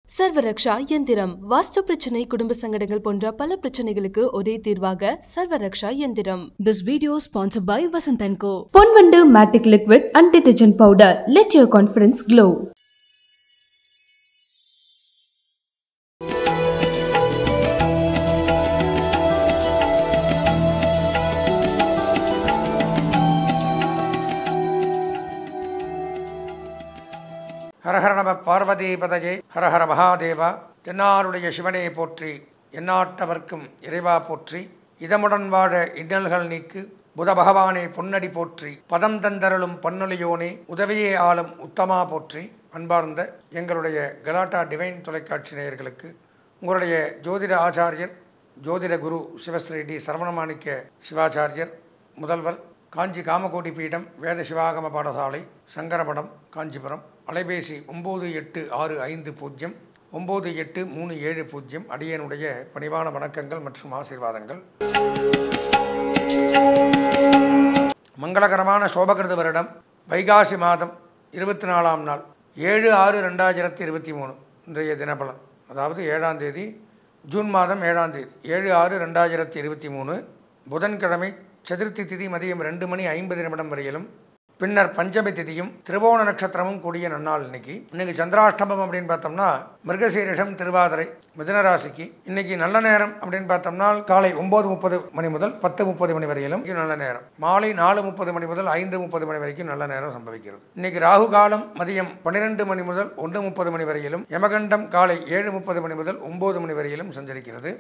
சர்வரக்ஷா எந்திரம் வாஸ்து பிரச்சனை குடும்ப சங்கடங்கள் போன்ற பல பிரச்சனைகளுக்கு ஒரே தீர்வாக சர்வரக்ஷா எந்திரம் This video sponsored by Vasant Co. Ponvandu matic liquid and detergent powder let your confidence glow ஹரஹர நம பார்வதி பதஜே ஹரஹர மகாதேவா தென்னாருடைய சிவனே போற்றி எந்நாட்டவர்க்கும் இறைவா போற்றி இதமுடன் வாழ இன்னல்கள் நீக்கு புத பகவானே பொன்னடி போற்றி பதம் தந்தருளும் பன்னொலியோனே உதவியே ஆளும் உத்தமா போற்றி அன்பார்ந்த எங்களுடைய கலாட்டா டிவைன் தொலைக்காட்சி நேயர்களுக்கு உங்களுடைய ஜோதிட ஆச்சாரியர் ஜோதிட குரு சிவஸ்ரீ டி சரவணமாணிக்க சிவாச்சாரியர் முதல்வர் காஞ்சி காமகோடி பீடம் வேத சிவாகம பாடசாலை சங்கரமடம் காஞ்சிபுரம் அலைபேசி ஒம்பது எட்டு ஆறு ஐந்து பூஜ்ஜியம் ஒம்பது எட்டு மூணு ஏழு பூஜ்ஜியம் அடியனுடைய பணிவான வணக்கங்கள் மற்றும் ஆசீர்வாதங்கள் மங்களகரமான சோபகிருத வருடம் வைகாசி மாதம் இருபத்தி நாலாம் நாள் ஏழு ஆறு ரெண்டாயிரத்தி இருபத்தி மூணு இன்றைய தினபலன் அதாவது ஏழாம் தேதி ஜூன் மாதம் ஏழாம் தேதி ஏழு ஆறு ரெண்டாயிரத்தி இருபத்தி மூணு புதன்கிழமை சதுர்த்தி திதி மதியம் ரெண்டு மணி ஐம்பது நிமிடம் வரையிலும் பின்னர் பஞ்சமி திதியும் திருவோண நட்சத்திரமும் கூடிய நன்னாள் இன்னைக்கு இன்னைக்கு சந்திராஷ்டமம் அப்படின்னு பார்த்தோம்னா மிருகசீரிஷம் திருவாதிரை மிதுனராசிக்கு இன்னைக்கு நல்ல நேரம் அப்படின்னு பார்த்தோம்னா காலை ஒன்பது முப்பது மணி முதல் பத்து முப்பது மணி வரையிலும் இது நல்ல நேரம் மாலை நாலு முப்பது மணி முதல் ஐந்து முப்பது மணி வரைக்கும் நல்ல நேரம் சம்பவிக்கிறது இன்னைக்கு ராகு காலம் மதியம் பன்னிரெண்டு மணி முதல் ஒன்று முப்பது மணி வரையிலும் யமகண்டம் காலை ஏழு முப்பது மணி முதல் ஒன்பது மணி வரையிலும் சஞ்சரிக்கிறது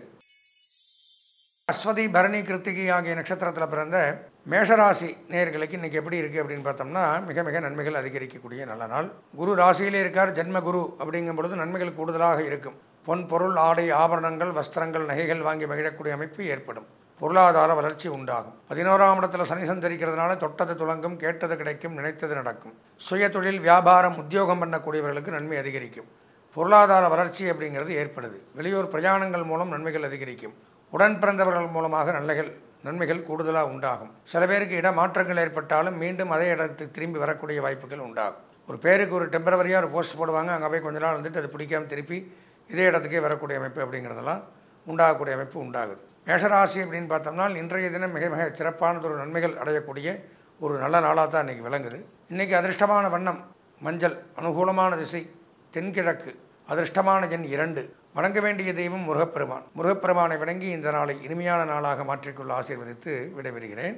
அஸ்வதி பரணி கிருத்திகை ஆகிய நட்சத்திரத்தில் பிறந்த மேஷராசி நேர்களுக்கு இன்றைக்கி எப்படி இருக்குது அப்படின்னு பார்த்தோம்னா மிக மிக நன்மைகள் அதிகரிக்கக்கூடிய நல்ல நாள் குரு ராசியிலே இருக்கார் ஜென்ம குரு அப்படிங்கும் பொழுது நன்மைகள் கூடுதலாக இருக்கும் பொன் பொருள் ஆடை ஆபரணங்கள் வஸ்திரங்கள் நகைகள் வாங்கி மகிழக்கூடிய அமைப்பு ஏற்படும் பொருளாதார வளர்ச்சி உண்டாகும் பதினோராம் இடத்துல சனி சஞ்சரிக்கிறதுனால தொட்டது துளங்கும் கேட்டது கிடைக்கும் நினைத்தது நடக்கும் சுய தொழில் வியாபாரம் உத்தியோகம் பண்ணக்கூடியவர்களுக்கு நன்மை அதிகரிக்கும் பொருளாதார வளர்ச்சி அப்படிங்கிறது ஏற்படுது வெளியூர் பிரயாணங்கள் மூலம் நன்மைகள் அதிகரிக்கும் உடன் பிறந்தவர்கள் மூலமாக நன்மைகள் நன்மைகள் கூடுதலாக உண்டாகும் சில பேருக்கு இடமாற்றங்கள் ஏற்பட்டாலும் மீண்டும் அதே இடத்துக்கு திரும்பி வரக்கூடிய வாய்ப்புகள் உண்டாகும் ஒரு பேருக்கு ஒரு டெம்பரவரியாக ஒரு போஸ்ட் போடுவாங்க அங்கே போய் கொஞ்ச நாள் வந்துட்டு அது பிடிக்காம திருப்பி இதே இடத்துக்கே வரக்கூடிய அமைப்பு அப்படிங்கிறதெல்லாம் உண்டாகக்கூடிய அமைப்பு உண்டாகுது மேஷராசி அப்படின்னு பார்த்தோம்னா இன்றைய தினம் மிக மிக சிறப்பானதொரு நன்மைகள் அடையக்கூடிய ஒரு நல்ல நாளாக தான் இன்றைக்கி விளங்குது இன்றைக்கி அதிர்ஷ்டமான வண்ணம் மஞ்சள் அனுகூலமான திசை தென்கிழக்கு அதிர்ஷ்டமான எண் இரண்டு வணங்க வேண்டிய தெய்வம் முருகப்பெருமான் முருகப்பெருமானை வணங்கி இந்த நாளை இனிமையான நாளாக மாற்றிக்கொள்ள ஆசீர்வதித்து விடைபெறுகிறேன்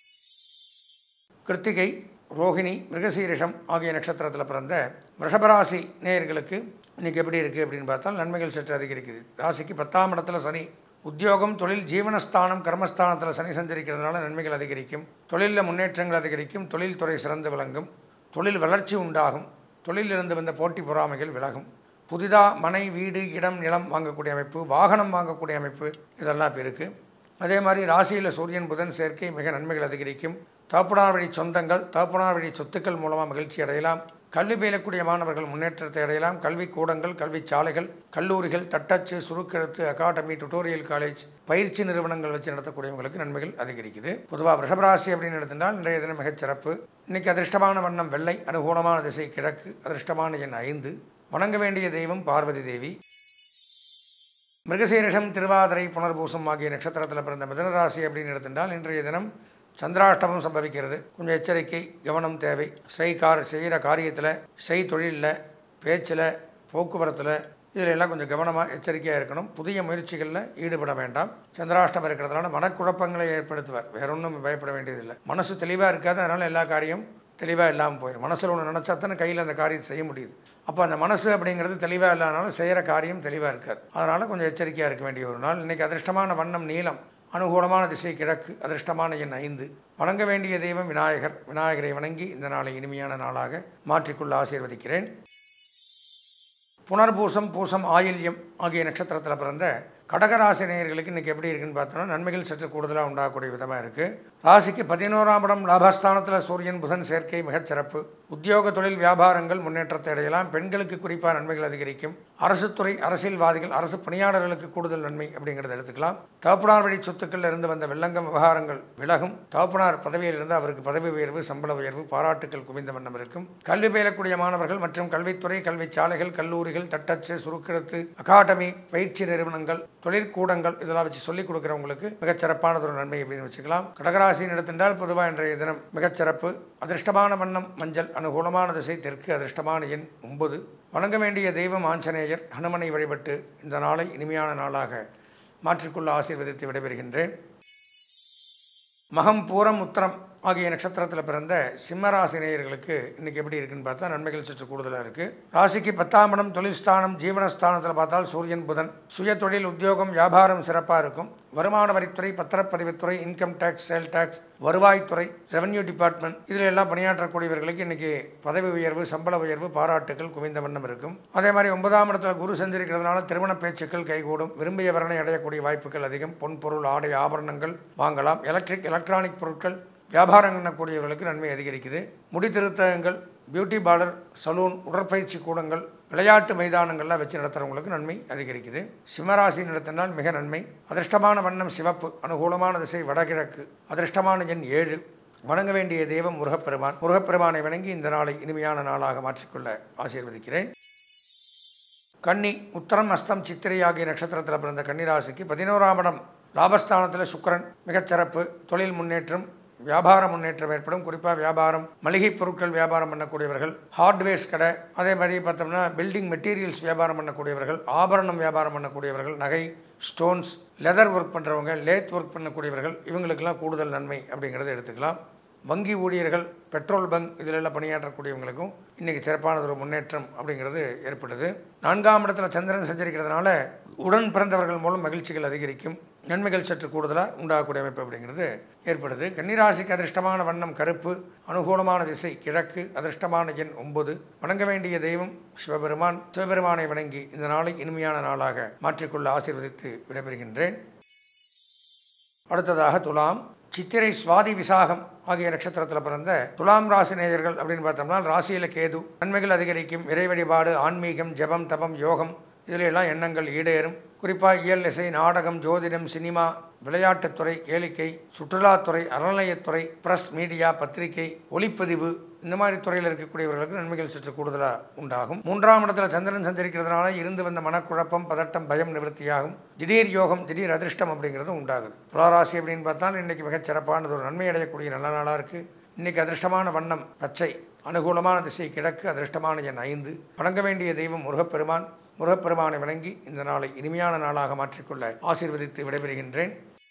கிருத்திகை ரோகிணி மிருகசீரிஷம் ஆகிய நட்சத்திரத்தில் பிறந்த ரிஷபராசி நேயர்களுக்கு இன்றைக்கி எப்படி இருக்குது அப்படின்னு பார்த்தால் நன்மைகள் சற்று அதிகரிக்குது ராசிக்கு பத்தாம் இடத்துல சனி உத்தியோகம் தொழில் ஜீவனஸ்தானம் கர்மஸ்தானத்தில் சனி சஞ்சரிக்கிறதுனால நன்மைகள் அதிகரிக்கும் தொழிலில் முன்னேற்றங்கள் அதிகரிக்கும் தொழில் துறை சிறந்து விளங்கும் தொழில் வளர்ச்சி உண்டாகும் தொழிலிருந்து வந்த போட்டி பொறாமைகள் விலகும் புதிதாக மனை வீடு இடம் நிலம் வாங்கக்கூடிய அமைப்பு வாகனம் வாங்கக்கூடிய அமைப்பு இதெல்லாம் இப்போ இருக்குது அதே மாதிரி ராசியில் சூரியன் புதன் சேர்க்கை மிக நன்மைகள் அதிகரிக்கும் தகப்பனார் வழி சொந்தங்கள் தகப்பனார் வழி சொத்துக்கள் மூலமாக மகிழ்ச்சி அடையலாம் கல்வி பயிலக்கூடிய மாணவர்கள் முன்னேற்றத்தை அடையலாம் கல்வி கூடங்கள் கல்வி சாலைகள் கல்லூரிகள் தட்டச்சு சுருக்கெழுத்து அகாடமி டுட்டோரியல் காலேஜ் பயிற்சி நிறுவனங்கள் வச்சு நடத்தக்கூடியவங்களுக்கு நன்மைகள் அதிகரிக்குது பொதுவாக ரிஷபராசி அப்படின்னு எடுத்துட்டால் இன்றைய தினம் மிகச் சிறப்பு இன்னைக்கு அதிர்ஷ்டமான வண்ணம் வெள்ளை அனுகூலமான திசை கிழக்கு அதிர்ஷ்டமான எண் ஐந்து வணங்க வேண்டிய தெய்வம் பார்வதி தேவி மிருகசீரிஷம் திருவாதிரை புனர்பூசம் ஆகிய நட்சத்திரத்தில் பிறந்த மிதனராசி அப்படின்னு எடுத்துட்டால் இன்றைய தினம் சந்திராஷ்டமம் சம்பவிக்கிறது கொஞ்சம் எச்சரிக்கை கவனம் தேவை செய் கார் செய்கிற காரியத்தில் செய் தொழிலில் பேச்சில் போக்குவரத்தில் இதில் எல்லாம் கொஞ்சம் கவனமாக எச்சரிக்கையாக இருக்கணும் புதிய முயற்சிகளில் ஈடுபட வேண்டாம் சந்திராஷ்டமம் இருக்கிறதுனால மனக்குழப்பங்களை ஏற்படுத்துவார் வேற ஒன்றும் பயப்பட வேண்டியதில்லை மனசு தெளிவாக இருக்காது அதனால் எல்லா காரியம் தெளிவாக இல்லாமல் போயிடும் மனசில் ஒன்று நினச்சா தானே கையில் அந்த காரியத்தை செய்ய முடியுது அப்போ அந்த மனசு அப்படிங்கிறது தெளிவாக இல்லாதனால செய்கிற காரியம் தெளிவாக இருக்காது அதனால் கொஞ்சம் எச்சரிக்கையாக இருக்க வேண்டிய ஒரு நாள் இன்றைக்கி அதிர்ஷ்டமான வண்ணம் நீளம் அனுகூலமான திசை கிழக்கு அதிர்ஷ்டமான எண் ஐந்து வணங்க வேண்டிய தெய்வம் விநாயகர் விநாயகரை வணங்கி இந்த நாளை இனிமையான நாளாக மாற்றிக்கொள்ள ஆசீர்வதிக்கிறேன் புனர்பூசம் பூசம் ஆயில்யம் ஆகிய நட்சத்திரத்தில் பிறந்த கடகராசி நேயர்களுக்கு இன்றைக்கி எப்படி இருக்குன்னு பார்த்தோம்னா நன்மைகள் சற்று கூடுதலாக உண்டாகக்கூடிய விதமாக இருக்குது ராசிக்கு பதினோராம் இடம் லாபஸ்தானத்தில் சூரியன் புதன் சேர்க்கை மிகச்சிறப்பு உத்தியோக தொழில் வியாபாரங்கள் முன்னேற்றத்தை அடையலாம் பெண்களுக்கு குறிப்பாக நன்மைகள் அதிகரிக்கும் அரசு துறை அரசியல்வாதிகள் அரசு பணியாளர்களுக்கு கூடுதல் நன்மை அப்படிங்கிறத எடுத்துக்கலாம் தகப்பனார் வழி சொத்துக்களில் இருந்து வந்த வெள்ளங்கம் விவகாரங்கள் விலகும் தகப்பனார் பதவியில் இருந்து அவருக்கு பதவி உயர்வு சம்பள உயர்வு பாராட்டுக்கள் குவிந்த வண்ணம் இருக்கும் கல்வி பயிலக்கூடிய மாணவர்கள் மற்றும் கல்வித்துறை கல்வி சாலைகள் கல்லூரிகள் தட்டச்சு சுருக்கெழுத்து அகாடமி பயிற்சி நிறுவனங்கள் தொழிற்கூடங்கள் இதெல்லாம் வச்சு சொல்லிக் கொடுக்குறவங்களுக்கு மிகச் சிறப்பானது ஒரு நன்மை அப்படின்னு வச்சுக்கலாம் கடகராசியின் எடுத்திருந்தால் பொதுவாக இன்றைய தினம் மிகச்சிறப்பு அதிர்ஷ்டமான வண்ணம் மஞ்சள் அனுகூலமான திசை தெற்கு அதிர்ஷ்டமான எண் ஒன்பது வணங்க வேண்டிய தெய்வம் ஆஞ்சநேயர் ஹனுமனை வழிபட்டு இந்த நாளை இனிமையான நாளாக மாற்றிக்கொள்ள ஆசீர்வதித்து விடைபெறுகின்றேன் மகம் பூரம் உத்தரம் ஆகிய நட்சத்திரத்தில் பிறந்த சிம்மராசி நேயர்களுக்கு இன்றைக்கி எப்படி இருக்குன்னு பார்த்தா நன்மைகள் சற்று கூடுதலாக இருக்குது ராசிக்கு பத்தாம் இடம் தொழில் ஸ்தானம் ஜீவனஸ்தானத்தில் பார்த்தால் சூரியன் புதன் சுய தொழில் உத்தியோகம் வியாபாரம் சிறப்பாக இருக்கும் வருமான வரித்துறை பத்திரப்பதிவுத்துறை இன்கம் டேக்ஸ் சேல் டேக்ஸ் வருவாய்த்துறை ரெவன்யூ டிபார்ட்மெண்ட் இதில் எல்லாம் பணியாற்றக்கூடியவர்களுக்கு இன்றைக்கி பதவி உயர்வு சம்பள உயர்வு பாராட்டுகள் குவிந்த வண்ணம் இருக்கும் அதே மாதிரி ஒன்பதாம் இடத்துல குரு சஞ்சரிக்கிறதுனால திருமண பேச்சுக்கள் கைகூடும் விரும்பிய வரனை அடையக்கூடிய வாய்ப்புகள் அதிகம் பொன் பொருள் ஆடை ஆபரணங்கள் வாங்கலாம் எலக்ட்ரிக் எலக்ட்ரானிக் பொருட்கள் வியாபாரம் பண்ணக்கூடியவர்களுக்கு நன்மை அதிகரிக்குது முடி திருத்தகங்கள் பியூட்டி பார்லர் சலூன் உடற்பயிற்சி கூடங்கள் விளையாட்டு மைதானங்கள்லாம் வச்சு நடத்துகிறவங்களுக்கு நன்மை அதிகரிக்குது சிம்மராசி நடத்தினால் மிக நன்மை அதிர்ஷ்டமான வண்ணம் சிவப்பு அனுகூலமான திசை வடகிழக்கு அதிர்ஷ்டமான எண் ஏழு வணங்க வேண்டிய தெய்வம் முருகப்பெருமான் முருகப்பெருமானை வணங்கி இந்த நாளை இனிமையான நாளாக மாற்றிக்கொள்ள ஆசீர்வதிக்கிறேன் கன்னி உத்தரம் அஸ்தம் சித்திரை ஆகிய நட்சத்திரத்தில் பிறந்த கன்னிராசிக்கு பதினோராம் இடம் லாபஸ்தானத்தில் சுக்கரன் மிகச்சிறப்பு தொழில் முன்னேற்றம் வியாபார முன்னேற்றம் ஏற்படும் குறிப்பாக வியாபாரம் மளிகை பொருட்கள் வியாபாரம் பண்ணக்கூடியவர்கள் ஹார்ட்வேர்ஸ் கடை அதே மாதிரி பார்த்தோம்னா பில்டிங் மெட்டீரியல்ஸ் வியாபாரம் பண்ணக்கூடியவர்கள் ஆபரணம் வியாபாரம் பண்ணக்கூடியவர்கள் நகை ஸ்டோன்ஸ் லெதர் ஒர்க் பண்ணுறவங்க லேத் ஒர்க் பண்ணக்கூடியவர்கள் இவங்களுக்கெல்லாம் கூடுதல் நன்மை அப்படிங்கிறத எடுத்துக்கலாம் வங்கி ஊழியர்கள் பெட்ரோல் பங்க் இதிலெல்லாம் பணியாற்றக்கூடியவங்களுக்கும் இன்றைக்கி சிறப்பானது ஒரு முன்னேற்றம் அப்படிங்கிறது ஏற்படுது நான்காம் இடத்துல சந்திரன் சஞ்சரிக்கிறதுனால உடன் பிறந்தவர்கள் மூலம் மகிழ்ச்சிகள் அதிகரிக்கும் நன்மைகள் சற்று கூடுதலாக உண்டாகக்கூடிய அமைப்பு அப்படிங்கிறது ஏற்படுது கன்னிராசிக்கு அதிர்ஷ்டமான வண்ணம் கருப்பு அனுகூலமான திசை கிழக்கு அதிர்ஷ்டமான எண் ஒன்பது வணங்க வேண்டிய தெய்வம் சிவபெருமான் சிவபெருமானை வணங்கி இந்த நாளை இனிமையான நாளாக மாற்றிக்கொள்ள ஆசீர்வதித்து விடைபெறுகின்றேன் அடுத்ததாக துலாம் சித்திரை சுவாதி விசாகம் ஆகிய நட்சத்திரத்தில் பிறந்த துலாம் ராசி நேயர்கள் அப்படின்னு பார்த்தோம்னா ராசியில் கேது நன்மைகள் அதிகரிக்கும் இறை வழிபாடு ஆன்மீகம் ஜெபம் தபம் யோகம் இதில் எல்லாம் எண்ணங்கள் ஈடேறும் குறிப்பாக இயல் இசை நாடகம் ஜோதிடம் சினிமா விளையாட்டுத்துறை கேளிக்கை சுற்றுலாத்துறை அறநிலையத்துறை பிரஸ் மீடியா பத்திரிகை ஒளிப்பதிவு இந்த மாதிரி துறையில் இருக்கக்கூடியவர்களுக்கு நன்மைகள் சற்று கூடுதலாக உண்டாகும் மூன்றாம் இடத்துல சந்திரன் சஞ்சரிக்கிறதுனால இருந்து வந்த மனக்குழப்பம் பதட்டம் பயம் நிவர்த்தியாகும் திடீர் யோகம் திடீர் அதிர்ஷ்டம் அப்படிங்கிறது உண்டாகுது துளாராசி அப்படின்னு பார்த்தால் இன்றைக்கி மிகச் சிறப்பானது ஒரு நன்மை அடையக்கூடிய நல்ல நாளாக இருக்குது இன்றைக்கி அதிர்ஷ்டமான வண்ணம் பச்சை அனுகூலமான திசை கிழக்கு அதிர்ஷ்டமான எண் ஐந்து வணங்க வேண்டிய தெய்வம் முருகப்பெருமான் முருகப்பெருமானை வணங்கி இந்த நாளை இனிமையான நாளாக மாற்றிக்கொள்ள ஆசீர்வதித்து விடைபெறுகின்றேன்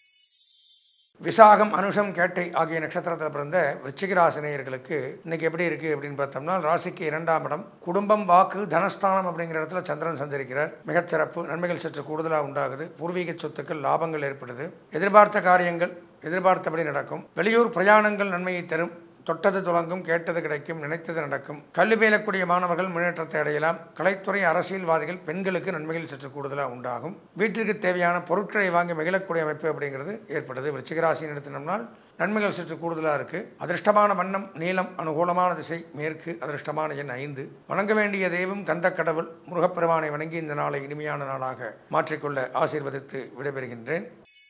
விசாகம் அனுஷம் கேட்டை ஆகிய நட்சத்திரத்தில் பிறந்த விருச்சிகராசினியர்களுக்கு இன்னைக்கு எப்படி இருக்குது அப்படின்னு பார்த்தோம்னா ராசிக்கு இரண்டாம் இடம் குடும்பம் வாக்கு தனஸ்தானம் அப்படிங்கிற இடத்துல சந்திரன் சஞ்சரிக்கிறார் மிகச்சிறப்பு நன்மைகள் சற்று கூடுதலாக உண்டாகுது பூர்வீக சொத்துக்கள் லாபங்கள் ஏற்படுது எதிர்பார்த்த காரியங்கள் எதிர்பார்த்தபடி நடக்கும் வெளியூர் பிரயாணங்கள் நன்மையை தரும் தொட்டது துலங்கும் கேட்டது கிடைக்கும் நினைத்தது நடக்கும் கல்வி பயிலக்கூடிய மாணவர்கள் முன்னேற்றத்தை அடையலாம் கலைத்துறை அரசியல்வாதிகள் பெண்களுக்கு நன்மைகள் சற்று கூடுதலாக உண்டாகும் வீட்டிற்கு தேவையான பொருட்களை வாங்கி மகிழக்கூடிய அமைப்பு அப்படிங்கிறது ஏற்படுது விருச்சிகராசின்னு எடுத்தினோம்னால் நன்மைகள் சற்று கூடுதலாக இருக்குது அதிர்ஷ்டமான வண்ணம் நீளம் அனுகூலமான திசை மேற்கு அதிர்ஷ்டமான எண் ஐந்து வணங்க வேண்டிய தெய்வம் கந்த கடவுள் முருகப்பெருமானை வணங்கி இந்த நாளை இனிமையான நாளாக மாற்றிக்கொள்ள ஆசீர்வதித்து விடைபெறுகின்றேன்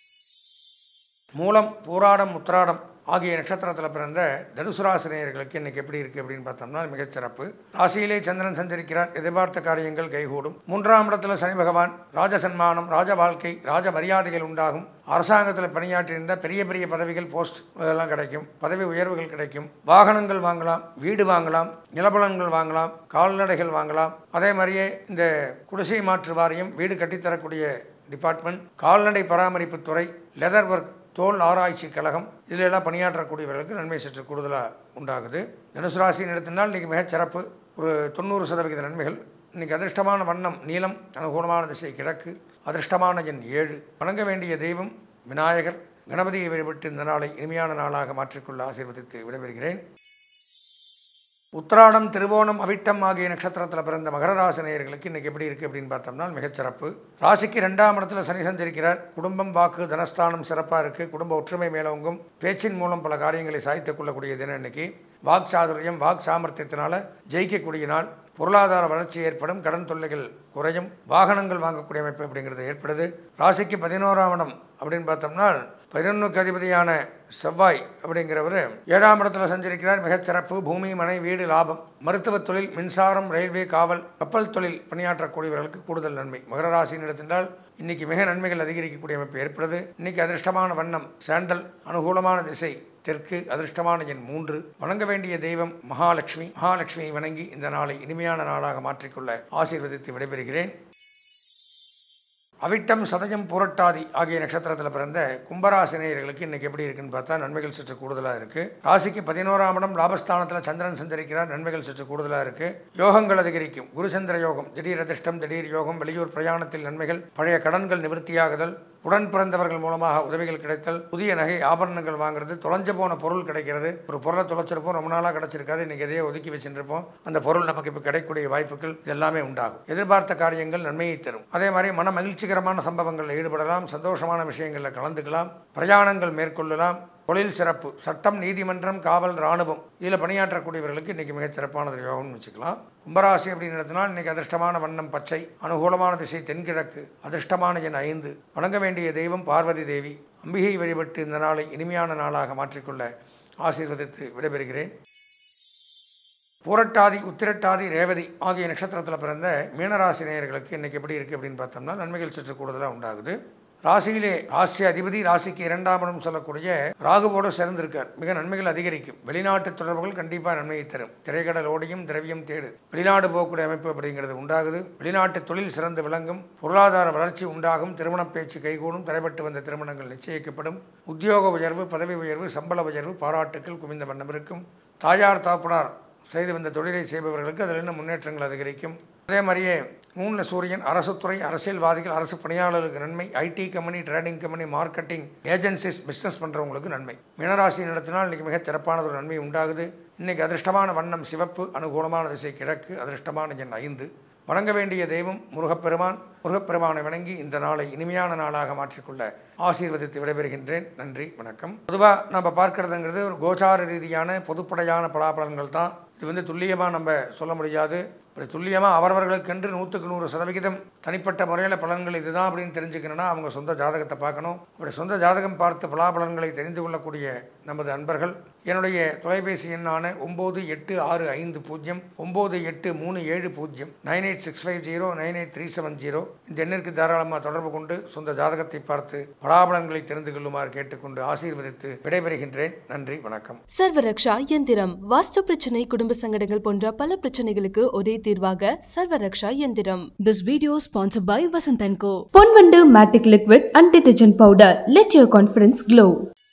மூலம் பூராடம் உத்திராடம் ஆகிய நட்சத்திரத்தில் பிறந்த தனுசு ராசினியர்களுக்கு இன்னைக்கு எப்படி இருக்குது அப்படின்னு பார்த்தோம்னா மிகச்சிறப்பு ராசியிலே சந்திரன் சஞ்சரிக்கிறார் எதிர்பார்த்த காரியங்கள் கைகூடும் மூன்றாம் இடத்துல சனி பகவான் ராஜசன்மானம் ராஜ வாழ்க்கை ராஜ மரியாதைகள் உண்டாகும் அரசாங்கத்தில் பணியாற்றியிருந்த பெரிய பெரிய பதவிகள் போஸ்ட் இதெல்லாம் கிடைக்கும் பதவி உயர்வுகள் கிடைக்கும் வாகனங்கள் வாங்கலாம் வீடு வாங்கலாம் நிலபலன்கள் வாங்கலாம் கால்நடைகள் வாங்கலாம் அதே மாதிரியே இந்த குடிசை மாற்று வாரியம் வீடு கட்டித்தரக்கூடிய டிபார்ட்மெண்ட் கால்நடை பராமரிப்பு துறை லெதர் ஒர்க் தோல் ஆராய்ச்சி கழகம் இதில் எல்லாம் பணியாற்றக்கூடியவர்களுக்கு நன்மை சற்று கூடுதலாக உண்டாகுது தனுசு ராசின்னு எடுத்தினால் இன்றைக்கி மிகச் சிறப்பு ஒரு தொண்ணூறு சதவிகித நன்மைகள் இன்றைக்கி அதிர்ஷ்டமான வண்ணம் நீளம் அனுகூலமான திசை கிழக்கு அதிர்ஷ்டமான எண் ஏழு வணங்க வேண்டிய தெய்வம் விநாயகர் கணபதியை வழிபட்டு இந்த நாளை இனிமையான நாளாக மாற்றிக்கொள்ள ஆசீர்வதித்து விடைபெறுகிறேன் உத்திராடம் திருவோணம் அவிட்டம் ஆகிய நட்சத்திரத்தில் பிறந்த மகர ராசி நேயர்களுக்கு இன்னைக்கு எப்படி இருக்குது அப்படின்னு பார்த்தோம்னா மிகச்சிறப்பு ராசிக்கு ரெண்டாம் இடத்துல சனி சஞ்சரிக்கிறார் குடும்பம் வாக்கு தனஸ்தானம் சிறப்பாக இருக்குது குடும்ப ஒற்றுமை மேலோங்கும் பேச்சின் மூலம் பல காரியங்களை சாதித்துக் கொள்ளக்கூடிய தினம் இன்னைக்கு வாக் சாதுரியம் வாக் சாமர்த்தியத்தினால ஜெயிக்கக்கூடிய நாள் பொருளாதார வளர்ச்சி ஏற்படும் கடன் தொல்லைகள் குறையும் வாகனங்கள் வாங்கக்கூடிய அமைப்பு அப்படிங்கிறது ஏற்படுது ராசிக்கு பதினோராம் இடம் அப்படின்னு பார்த்தோம்னா பதினொன்றுக்கு அதிபதியான செவ்வாய் அப்படிங்கிறவர் ஏழாம் இடத்துல சஞ்சரிக்கிறார் மிகச்சிறப்பு பூமி மனை வீடு லாபம் மருத்துவ தொழில் மின்சாரம் ரயில்வே காவல் கப்பல் தொழில் பணியாற்றக்கூடியவர்களுக்கு கூடுதல் நன்மை மகர ராசின்னு எடுத்திருந்தால் இன்னைக்கு மிக நன்மைகள் அதிகரிக்கக்கூடிய அமைப்பு ஏற்படுது இன்னைக்கு அதிர்ஷ்டமான வண்ணம் சாண்டல் அனுகூலமான திசை தெற்கு அதிர்ஷ்டமான எண் மூன்று வணங்க வேண்டிய தெய்வம் மகாலட்சுமி மகாலட்சுமியை வணங்கி இந்த நாளை இனிமையான நாளாக மாற்றிக்கொள்ள ஆசீர்வதித்து விடைபெறுகிறேன் அவிட்டம் சதயம் புரட்டாதி ஆகிய நட்சத்திரத்தில் பிறந்த கும்பராசினியர்களுக்கு இன்னைக்கு எப்படி இருக்குன்னு பார்த்தா நன்மைகள் சற்று கூடுதலாக இருக்கு ராசிக்கு பதினோராம் இடம் லாபஸ்தானத்தில் சந்திரன் சஞ்சரிக்கிறார் நன்மைகள் சற்று கூடுதலாக இருக்கு யோகங்கள் அதிகரிக்கும் குருச்சந்திர யோகம் திடீர் அதிர்ஷ்டம் திடீர் யோகம் வெளியூர் பிரயாணத்தில் நன்மைகள் பழைய கடன்கள் நிவர்த்தியாகுதல் உடன் பிறந்தவர்கள் மூலமாக உதவிகள் கிடைத்தல் புதிய நகை ஆபரணங்கள் வாங்குறது தொலைஞ்சு போன பொருள் கிடைக்கிறது ஒரு பொருளை தொலைச்சிருப்போம் ரொம்ப நாளாக கிடைச்சிருக்காது இன்னைக்கு எதையோ ஒதுக்கி வச்சுருப்போம் அந்த பொருள் நமக்கு இப்போ கிடைக்கக்கூடிய வாய்ப்புகள் எல்லாமே உண்டாகும் எதிர்பார்த்த காரியங்கள் நன்மையை தரும் அதே மாதிரி மன மகிழ்ச்சிகரமான சம்பவங்களில் ஈடுபடலாம் சந்தோஷமான விஷயங்களில் கலந்துக்கலாம் பிரயாணங்கள் மேற்கொள்ளலாம் தொழில் சிறப்பு சட்டம் நீதிமன்றம் காவல் இராணுவம் இதில் பணியாற்றக்கூடியவர்களுக்கு இன்றைக்கி மிகச் சிறப்பானது யோகம்னு வச்சுக்கலாம் கும்பராசி அப்படின்னு நடத்தினால் இன்றைக்கி அதிர்ஷ்டமான வண்ணம் பச்சை அனுகூலமான திசை தென்கிழக்கு அதிர்ஷ்டமான எண் ஐந்து வணங்க வேண்டிய தெய்வம் பார்வதி தேவி அம்பிகை வழிபட்டு இந்த நாளை இனிமையான நாளாக மாற்றிக்கொள்ள ஆசீர்வதித்து விடைபெறுகிறேன் பூரட்டாதி உத்திரட்டாதி ரேவதி ஆகிய நட்சத்திரத்தில் பிறந்த மீனராசி நேயர்களுக்கு இன்றைக்கி எப்படி இருக்குது அப்படின்னு பார்த்தோம்னா நன்மைகள் சற்று கூடுதலாக உண்டாகுது ராசியிலே ராசி அதிபதி ராசிக்கு இரண்டாம் இடம் சொல்லக்கூடிய ராகுவோடு சேர்ந்திருக்கார் மிக நன்மைகள் அதிகரிக்கும் வெளிநாட்டு தொடர்புகள் கண்டிப்பாக நன்மையை தரும் திரைக்கடல் ஓடியும் திரவியம் தேடு வெளிநாடு போகக்கூடிய அமைப்பு அப்படிங்கிறது உண்டாகுது வெளிநாட்டு தொழில் சிறந்து விளங்கும் பொருளாதார வளர்ச்சி உண்டாகும் திருமண பேச்சு கைகூடும் தடைபட்டு வந்த திருமணங்கள் நிச்சயிக்கப்படும் உத்தியோக உயர்வு பதவி உயர்வு சம்பள உயர்வு பாராட்டுக்கள் குவிந்த வண்ணம் இருக்கும் தாயார் தாப்புனார் செய்து வந்த தொழிலை செய்பவர்களுக்கு அதில் இன்னும் முன்னேற்றங்கள் அதிகரிக்கும் அதே மாதிரியே மூணில் சூரியன் அரசுத்துறை அரசியல்வாதிகள் அரசு பணியாளர்களுக்கு நன்மை IT company trading company marketing agencies business பண்ணுறவங்களுக்கு நன்மை மீனராசி நடத்தினால் இன்றைக்கி மிகச் சிறப்பான ஒரு நன்மை உண்டாகுது இன்றைக்கி அதிர்ஷ்டமான வண்ணம் சிவப்பு அனுகூலமான திசை கிழக்கு அதிர்ஷ்டமான எண் ஐந்து வணங்க வேண்டிய தெய்வம் முருகப்பெருமான் முருகப்பெருமானை வணங்கி இந்த நாளை இனிமையான நாளாக மாற்றிக்கொள்ள ஆசீர்வதித்து விடைபெறுகின்றேன் நன்றி வணக்கம் பொதுவாக நம்ம பார்க்கறதுங்கிறது ஒரு கோச்சார ரீதியான பொதுப்படையான பலாபலன்கள் தான் இது வந்து துல்லியமாக நம்ம சொல்ல முடியாது இப்படி துல்லியமாக அவரவர்களுக்கென்று நூற்றுக்கு நூறு சதவிகிதம் தனிப்பட்ட முறையில் பலன்கள் இதுதான் அப்படின்னு தெரிஞ்சுக்கணும்னா அவங்க சொந்த ஜாதகத்தை பார்க்கணும் அப்படி சொந்த ஜாதகம் பார்த்து பலாபலன்களை தெரிந்து கொள்ளக்கூடிய நமது அன்பர்கள் என்னுடைய தொலைபேசி எண்ணான ஒம்பது எட்டு ஆறு ஐந்து பூஜ்ஜியம் ஒம்பது எட்டு மூணு ஏழு பூஜ்ஜியம் nine eight six five zero nine eight three seven zero இந்த எண்ணிற்கு தாராளமாக தொடர்பு கொண்டு சொந்த ஜாதகத்தை பார்த்து பலாபலன்களை தெரிந்து கொள்ளுமாறு கேட்டுக்கொண்டு ஆசீர்வதித்து விடைபெறுகின்றேன் நன்றி வணக்கம் சர்வரக்ஷா எந்திரம் வாஸ்து பிரச்சனை குடும்ப சங்கடங்கள் போன்ற பல பிரச்சனைகளுக்கு ஒரே தீர்வாக சர்வரக்ஷா எந்திரம் This video sponsored by Vasant & Co. Ponvandu matic liquid and detergent powder let your confidence glow